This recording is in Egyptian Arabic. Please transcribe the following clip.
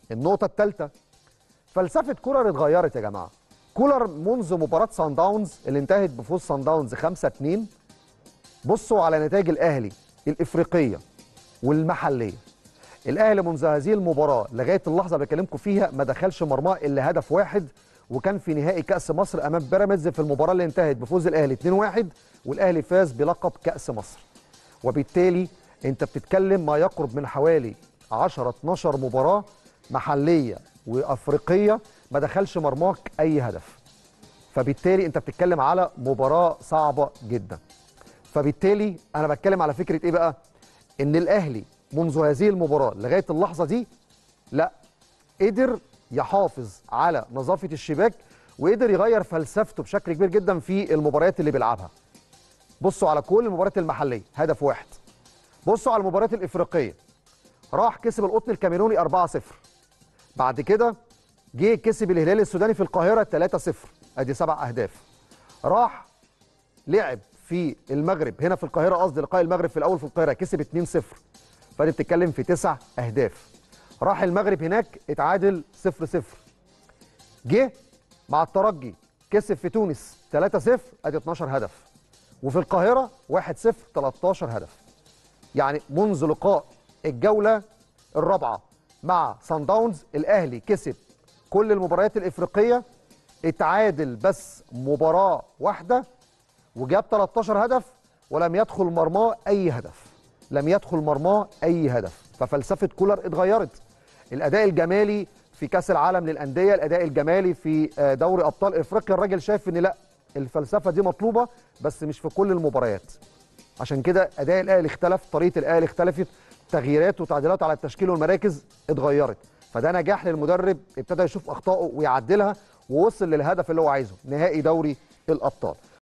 النقطه الثالثه فلسفه كولر اتغيرت يا جماعه كولر منذ مباراه سان داونز اللي انتهت بفوز سان داونز 5 2 بصوا على نتائج الاهلي الافريقيه والمحليه الاهلي منذ هذه المباراه لغايه اللحظه اللي بكلمكم فيها ما دخلش مرماه الا هدف واحد وكان في نهائي كاس مصر امام بيراميدز في المباراه اللي انتهت بفوز الاهلي 2-1 والاهلي فاز بلقب كاس مصر وبالتالي انت بتتكلم ما يقرب من حوالي 10 12 مباراه محليه وافريقيه ما دخلش مرماك اي هدف فبالتالي انت بتتكلم على مباراه صعبه جدا فبالتالي انا بتكلم على فكره ايه بقى ان الاهلي منذ هذه المباراه لغايه اللحظه دي لا قدر يحافظ على نظافه الشباك وقدر يغير فلسفته بشكل كبير جدا في المباريات اللي بيلعبها بصوا على كل المباريات المحليه هدف واحد بصوا على المباريات الافريقيه راح كسب القطن الكاميروني 4-0 بعد كده جه كسب الهلال السوداني في القاهره 3-0 ادي سبع اهداف راح لعب في المغرب هنا في القاهره قصدي لقاء المغرب في الاول في القاهره كسب 2-0 فدي بتتكلم في تسع اهداف راح المغرب هناك اتعادل 0-0 جه مع الترجي كسب في تونس 3-0 ادي 12 هدف وفي القاهره 1-0 13 هدف يعني منذ لقاء الجوله الرابعه مع سان داونز الاهلي كسب كل المباريات الافريقيه اتعادل بس مباراه واحده وجاب 13 هدف ولم يدخل مرماه اي هدف لم يدخل مرماه اي هدف ففلسفه كولر اتغيرت الاداء الجمالي في كاس العالم للانديه الاداء الجمالي في دوري ابطال افريقيا الراجل شايف ان لا الفلسفه دي مطلوبه بس مش في كل المباريات عشان كده اداء الاهلي اختلف طريقه الاهلي اختلفت تغييرات وتعديلات على التشكيل والمراكز اتغيرت فده نجاح للمدرب ابتدى يشوف اخطائه ويعدلها ووصل للهدف اللي هو عايزه نهائي دوري الابطال